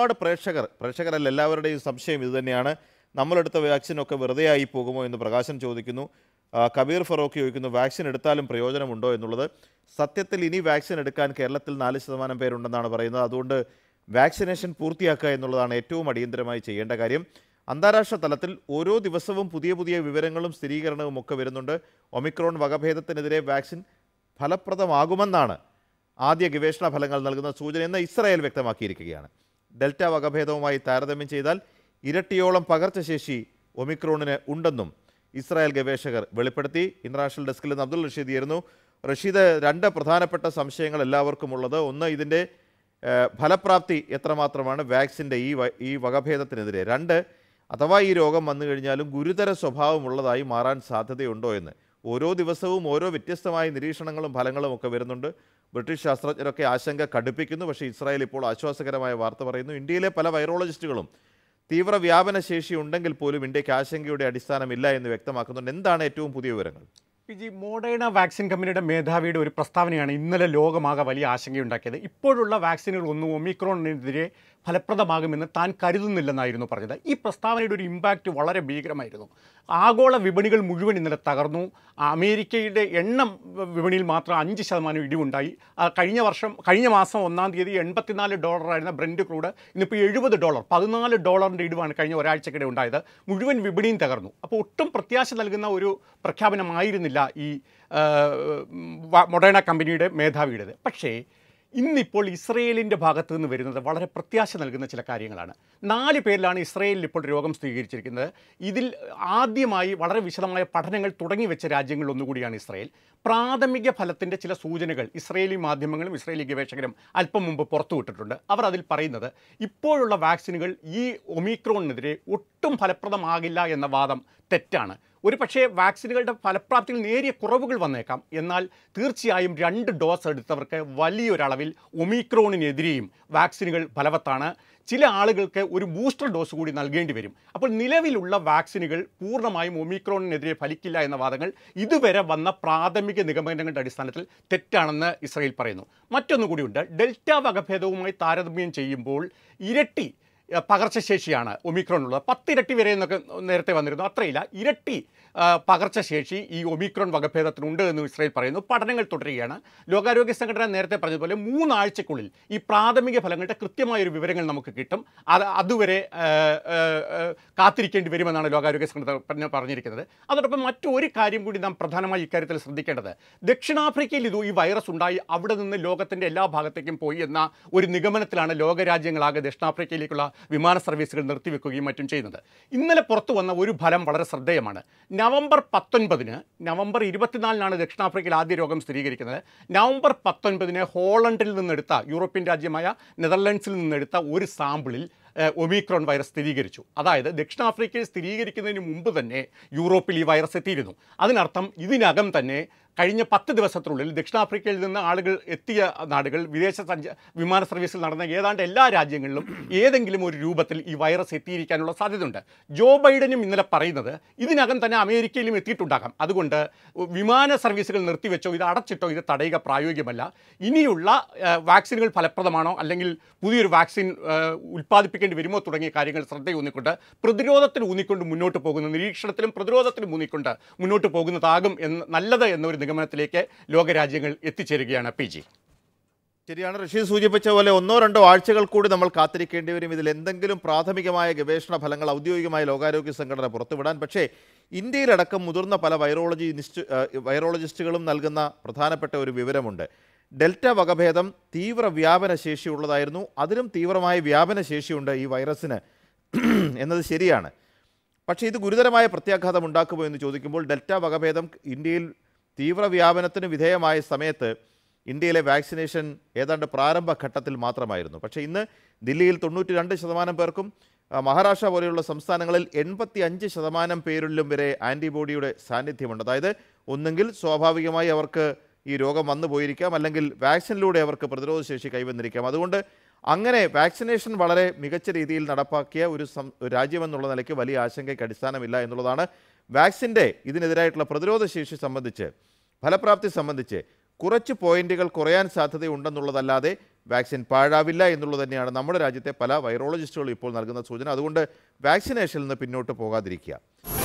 ഒരുപാട് പ്രേക്ഷകർ പ്രേക്ഷകരല്ല എല്ലാവരുടെയും സംശയം ഇതുതന്നെയാണ് നമ്മളെടുത്ത വാക്സിനൊക്കെ വെറുതെ ആയി പോകുമോ എന്ന് പ്രകാശൻ ചോദിക്കുന്നു ആ, കബീർ ഫറോക്ക് ചോദിക്കുന്നു വാക്സിൻ എടുത്താലും പ്രയോജനമുണ്ടോ എന്നുള്ളത് സത്യത്തിൽ ഇനി വാക്സിൻ എടുക്കാൻ കേരളത്തിൽ നാല് ശതമാനം പേരുണ്ടെന്നാണ് പറയുന്നത് അതുകൊണ്ട് വാക്സിനേഷൻ പൂർത്തിയാക്കുക എന്നുള്ളതാണ് ഏറ്റവും അടിയന്തരമായി ചെയ്യേണ്ട കാര്യം അന്താരാഷ്ട്ര തലത്തിൽ ഓരോ ദിവസവും പുതിയ പുതിയ വിവരങ്ങളും സ്ഥിരീകരണവും ഒക്കെ വരുന്നുണ്ട് ഒമിക്രോൺ വകഭേദത്തിനെതിരെ വാക്സിൻ ഫലപ്രദമാകുമെന്നാണ് ആദ്യ ഗവേഷണ ഫലങ്ങൾ നൽകുന്ന സൂചന എന്ന് ഇസ്രായേൽ വ്യക്തമാക്കിയിരിക്കുകയാണ് ഡെൽറ്റ വകഭേദവുമായി താരതമ്യം ചെയ്താൽ ഇരട്ടിയോളം പകർച്ചശേഷി ഒമിക്രോണിന് ഉണ്ടെന്നും ഇസ്രായേൽ ഗവേഷകർ വെളിപ്പെടുത്തി ഇന്റർനാഷണൽ ഡെസ്കിൽ നിന്ന് അബ്ദുൾ റഷീദ് ആയിരുന്നു റഷീദ് രണ്ട് പ്രധാനപ്പെട്ട സംശയങ്ങൾ എല്ലാവർക്കും ഉള്ളത് ഒന്ന് ഇതിൻ്റെ ഏഹ്, ഫലപ്രാപ്തി എത്രമാത്രമാണ് വാക്സിൻ്റെ ഈ വ- ഈ വകഭേദത്തിനെതിരെ രണ്ട് അഥവാ ഈ രോഗം വന്നു കഴിഞ്ഞാലും ഗുരുതര സ്വഭാവമുള്ളതായി മാറാൻ സാധ്യതയുണ്ടോ എന്ന് ഓരോ ദിവസവും ഓരോ വ്യത്യസ്തമായ നിരീക്ഷണങ്ങളും ഫലങ്ങളും ഒക്കെ വരുന്നുണ്ട് ബ്രിട്ടീഷ് ശാസ്ത്രജ്ഞരൊക്കെ ആശങ്ക കടുപ്പിക്കുന്നു പക്ഷേ ഇസ്രായേൽ ഇപ്പോൾ ആശ്വാസകരമായ വാർത്ത പറയുന്നു ഇന്ത്യയിലെ പല വൈറോളജിസ്റ്റുകളും തീവ്ര വ്യാപന ശേഷി ഉണ്ടെങ്കിൽ പോലും ഇന്ത്യക്ക് ആശങ്കയുടെ അടിസ്ഥാനമില്ല എന്ന് വ്യക്തമാക്കുന്നുണ്ട് എന്താണ് ഏറ്റവും പുതിയ വിവരങ്ങൾ പി ജി മോഡേണ വാക്സിൻ കമ്പനിയുടെ മേധാവിയുടെ ഒരു പ്രസ്താവനയാണ് ഇന്നലെ ലോകമാകെ വലിയ ആശങ്കയുണ്ടാക്കിയത് ഇപ്പോഴുള്ള വാക്സിനുകളൊന്നും ഒമിക്രോണിനെതിരെ ഫലപ്രദമാകുമെന്ന് താൻ കരുതുന്നില്ലെന്നായിരുന്നു പറഞ്ഞത് ഈ പ്രസ്താവനയുടെ ഒരു ഇമ്പാക്റ്റ് വളരെ ഭീകരമായിരുന്നു ആഗോള വിപണികൾ മുഴുവൻ ഇന്നലെ തകർന്നു അമേരിക്കയുടെ എണ്ണം വിപണിയിൽ മാത്രം അഞ്ച് ശതമാനം ഇടിവുണ്ടായി ആ, കഴിഞ്ഞ വർഷം കഴിഞ്ഞ മാസം ഒന്നാം തീയതി എൺപത്തിനാല് ഡോളറായിരുന്ന ബ്രെൻഡ് ക്രൂഡ് ഇന്നിപ്പോൾ എഴുപത് ഡോളർ പതിനാല് ഡോളറിൻ്റെ ഇടിവാണ് കഴിഞ്ഞ ഒരാഴ്ചക്കിടെ ഉണ്ടായത് മുഴുവൻ വിപണിയും തകർന്നു അപ്പോൾ ഒട്ടും പ്രത്യാശ നൽകുന്ന ഒരു പ്രഖ്യാപനമായിരുന്നില്ല ഈ ആ, വ- മൊഡേണ കമ്പനിയുടെ മേധാവിയുടേത് പക്ഷേ ഇന്നിപ്പോൾ ഇസ്രയേലിൻ്റെ ഭാഗത്ത് നിന്ന് വരുന്നത് വളരെ പ്രത്യാശ നൽകുന്ന ചില കാര്യങ്ങളാണ് നാല് പേരിലാണ് ഇസ്രയേലിൽ ഇപ്പോൾ രോഗം സ്ഥിരീകരിച്ചിരിക്കുന്നത് ഇതിൽ ആദ്യമായി വളരെ വിശദമായ പഠനങ്ങൾ തുടങ്ങി വെച്ച രാജ്യങ്ങളിൽ ഒന്നുകൂടിയാണ് ഇസ്രയേൽ പ്രാഥമിക ഫലത്തിൻ്റെ ചില സൂചനകൾ ഇസ്രയേലി മാധ്യമങ്ങളും ഇസ്രയേലി ഗവേഷകരും അല്പം മുമ്പ് പുറത്തുവിട്ടിട്ടുണ്ട് അവർ അതിൽ പറയുന്നത് ഇപ്പോഴുള്ള വാക്സിനുകൾ ഈ ഒമിക്രോണിനെതിരെ ഒട്ടും ഫലപ്രദമാകില്ല എന്ന വാദം തെറ്റാണ് ഒരു പക്ഷേ വാക്സിനുകളുടെ ഫലപ്രാപ്തിയിൽ നേരിയ കുറവുകൾ വന്നേക്കാം എന്നാൽ തീർച്ചയായും രണ്ട് ഡോസ് എടുത്തവർക്ക് വലിയൊരളവിൽ ഒമിക്രോണിനെതിരെയും വാക്സിനുകൾ ഫലവത്താണ് ചില ആളുകൾക്ക് ഒരു ബൂസ്റ്റർ ഡോസ് കൂടി നൽകേണ്ടി വരും അപ്പോൾ നിലവിലുള്ള വാക്സിനുകൾ പൂർണ്ണമായും ഒമിക്രോണിനെതിരെ ഫലിക്കില്ല എന്ന വാദങ്ങൾ ഇതുവരെ വന്ന പ്രാഥമിക നിഗമനങ്ങളുടെ അടിസ്ഥാനത്തിൽ തെറ്റാണെന്ന് ഇസ്രയേൽ പറയുന്നു മറ്റൊന്നു കൂടിയുണ്ട് ഡെൽറ്റ വകഭേദവുമായി താരതമ്യം ചെയ്യുമ്പോൾ ഇരട്ടി ഏഹ് പകർച്ചശേഷിയാണ് ഒമിക്രോൺ ഉള്ളത് പത്തിരട്ടി വരെ എന്നൊക്കെ നേരത്തെ വന്നിരുന്നു അത്രയില്ല ഇരട്ടി ആ, പകർച്ചശേഷി ഈ ഒമിക്രോൺ വകഭേദത്തിനുണ്ട് എന്ന് ഇസ്രായേൽ പറയുന്നു പഠനങ്ങൾ തുടരുകയാണ് ലോകാരോഗ്യ സംഘടന നേരത്തെ പറഞ്ഞതുപോലെ മൂന്നാഴ്ചക്കുള്ളിൽ ഈ പ്രാഥമിക ഫലങ്ങളുടെ കൃത്യമായൊരു വിവരങ്ങൾ നമുക്ക് കിട്ടും അത് അതുവരെ ആ, ആ, ആ, കാത്തിരിക്കേണ്ടി വരുമെന്നാണ് ലോകാരോഗ്യ സംഘടന പറഞ്ഞ- പറഞ്ഞിരിക്കുന്നത് അതോടൊപ്പം മറ്റൊരു കാര്യം കൂടി നാം പ്രധാനമായി ഇക്കാര്യത്തിൽ ശ്രദ്ധിക്കേണ്ടത് ദക്ഷിണാഫ്രിക്കയിൽ ഇത് ഈ വൈറസ് ഉണ്ടായി അവിടെ നിന്ന് ലോകത്തിൻ്റെ എല്ലാ ഭാഗത്തേക്കും പോയി എന്ന ഒരു നിഗമനത്തിലാണ് ലോകരാജ്യങ്ങളാകെ ദക്ഷിണാഫ്രിക്കയിലേക്കുള്ള വിമാന സർവീസുകൾ നിർത്തിവെക്കുകയും മറ്റും ചെയ്യുന്നത് ഇന്നലെ പുറത്തു വന്ന ഒരു ഫലം വളരെ ശ്രദ്ധേയമാണ് നവംബർ പത്തൊൻപതിന് നവംബർ ഇരുപത്തിനാലിനാണ് ദക്ഷിണാഫ്രിക്കയിൽ ആദ്യ രോഗം സ്ഥിരീകരിക്കുന്നത് നവംബർ പത്തൊൻപതിന് ഹോളണ്ടിൽ നിന്നെടുത്ത യൂറോപ്യൻ രാജ്യമായ നെതർലൻഡ്സിൽ നിന്നെടുത്ത ഒരു സാമ്പിളിൽ ഏഹ്, ഒമിക്രോൺ വൈറസ് സ്ഥിരീകരിച്ചു അതായത് ദക്ഷിണാഫ്രിക്കയിൽ സ്ഥിരീകരിക്കുന്നതിന് മുമ്പ് തന്നെ യൂറോപ്പിൽ ഈ വൈറസ് എത്തിയിരുന്നു അതിനർത്ഥം ഇതിനകം തന്നെ കഴിഞ്ഞ പത്ത് ദിവസത്തിനുള്ളിൽ ദക്ഷിണാഫ്രിക്കയിൽ നിന്ന് ആളുകൾ എത്തിയ നാടുകൾ വിദേശ സഞ്ച വിമാന സർവീസിൽ നടന്ന ഏതാണ്ട് എല്ലാ രാജ്യങ്ങളിലും ഏതെങ്കിലും ഒരു രൂപത്തിൽ ഈ വൈറസ് എത്തിയിരിക്കാനുള്ള സാധ്യതയുണ്ട് ജോ ബൈഡനും ഇന്നലെ പറയുന്നത് ഇതിനകം തന്നെ അമേരിക്കയിലും എത്തിയിട്ടുണ്ടാകാം അതുകൊണ്ട് വിമാന സർവീസുകൾ നിർത്തിവെച്ചോ ഇത് അടച്ചിട്ടോ ഇത് തടയുക പ്രായോഗികമല്ല ഇനിയുള്ള ഏഹ്, വാക്സിനുകൾ ഫലപ്രദമാണോ അല്ലെങ്കിൽ പുതിയൊരു വാക്സിൻ ഏഹ്, ഉൽപ്പാദിപ്പിക്കേണ്ടി വരുമോ തുടങ്ങിയ കാര്യങ്ങൾ ശ്രദ്ധയൂന്നിക്കൊണ്ട് പ്രതിരോധത്തിൽ ഊന്നിക്കൊണ്ട് മുന്നോട്ട് പോകുന്ന നിരീക്ഷണത്തിലും പ്രതിരോധത്തിലും ഊന്നിക്കൊണ്ട് മുന്നോട്ട് പോകുന്നതാകും എന്ന് നല്ലത് എന്നൊരു നിഗമനത്തിലേക്ക് ലോകരാജ്യങ്ങൾ എത്തിച്ചേരുകയാണ് പി ജി ശരിയാണ് റഷീദ് സൂചിപ്പിച്ച പോലെ ഒന്നോ രണ്ടോ ആഴ്ചകൾ കൂടി നമ്മൾ കാത്തിരിക്കേണ്ടി വരും ഇതിൽ എന്തെങ്കിലും പ്രാഥമികമായ ഗവേഷണ ഫലങ്ങൾ ഔദ്യോഗികമായ ലോകാരോഗ്യ സംഘടന പുറത്തുവിടാൻ പക്ഷേ ഇന്ത്യയിലടക്കം മുതിർന്ന പല വൈറോളജി നിസ്റ്റ് ഏഹ് വൈറോളജിസ്റ്റുകളും നൽകുന്ന പ്രധാനപ്പെട്ട ഒരു വിവരമുണ്ട് ഡെൽറ്റ വകഭേദം തീവ്ര വ്യാപന ശേഷിയുള്ളതായിരുന്നു അതിലും തീവ്രമായ വ്യാപന ശേഷിയുണ്ട് ഈ വൈറസിന് എന്നത് ശരിയാണ് പക്ഷേ ഇത് ഗുരുതരമായ പ്രത്യാഘാതം ഉണ്ടാക്കുമോ എന്ന് ചോദിക്കുമ്പോൾ ഡെൽറ്റ വകഭേദം ഇന്ത്യയിൽ തീവ്ര വ്യാപനത്തിന് വിധേയമായ സമയത്ത് ഇന്ത്യയിലെ വാക്സിനേഷൻ ഏതാണ്ട് പ്രാരംഭ ഘട്ടത്തിൽ മാത്രമായിരുന്നു പക്ഷേ ഇന്ന് ദില്ലിയിൽ തൊണ്ണൂറ്റി രണ്ട് ശതമാനം പേർക്കും ആ, മഹാരാഷ്ട്ര പോലെയുള്ള സംസ്ഥാനങ്ങളിൽ എൺപത്തി അഞ്ച് ശതമാനം പേരിലും വരെ ആൻറ്റിബോഡിയുടെ സാന്നിധ്യമുണ്ട് അതായത് ഒന്നെങ്കിൽ സ്വാഭാവികമായി അവർക്ക് ഈ രോഗം വന്നു പോയിരിക്കാം അല്ലെങ്കിൽ വാക്സിനിലൂടെ അവർക്ക് പ്രതിരോധശേഷി കൈവന്നിരിക്കാം അതുകൊണ്ട് അങ്ങനെ വാക്സിനേഷൻ വളരെ മികച്ച രീതിയിൽ നടപ്പാക്കിയ ഒരു സം ഒരു രാജ്യമെന്നുള്ള നിലയ്ക്ക് വലിയ ആശങ്കയ്ക്ക് അടിസ്ഥാനമില്ല എന്നുള്ളതാണ് വാക്സിൻ്റെ ഇതിനെതിരായിട്ടുള്ള പ്രതിരോധ ശേഷി സംബന്ധിച്ച് ഫലപ്രാപ്തി സംബന്ധിച്ച് കുറച്ച് പോയിന്റുകൾ കുറയാൻ സാധ്യതയുണ്ടെന്നുള്ളതല്ലാതെ വാക്സിൻ പാഴാവില്ല എന്നുള്ളത് തന്നെയാണ് നമ്മുടെ രാജ്യത്തെ പല വൈറോളജിസ്റ്റുകളും ഇപ്പോൾ നൽകുന്ന സൂചന അതുകൊണ്ട് വാക്സിനേഷനിൽ നിന്ന് പിന്നോട്ട് പോകാതിരിക്കുക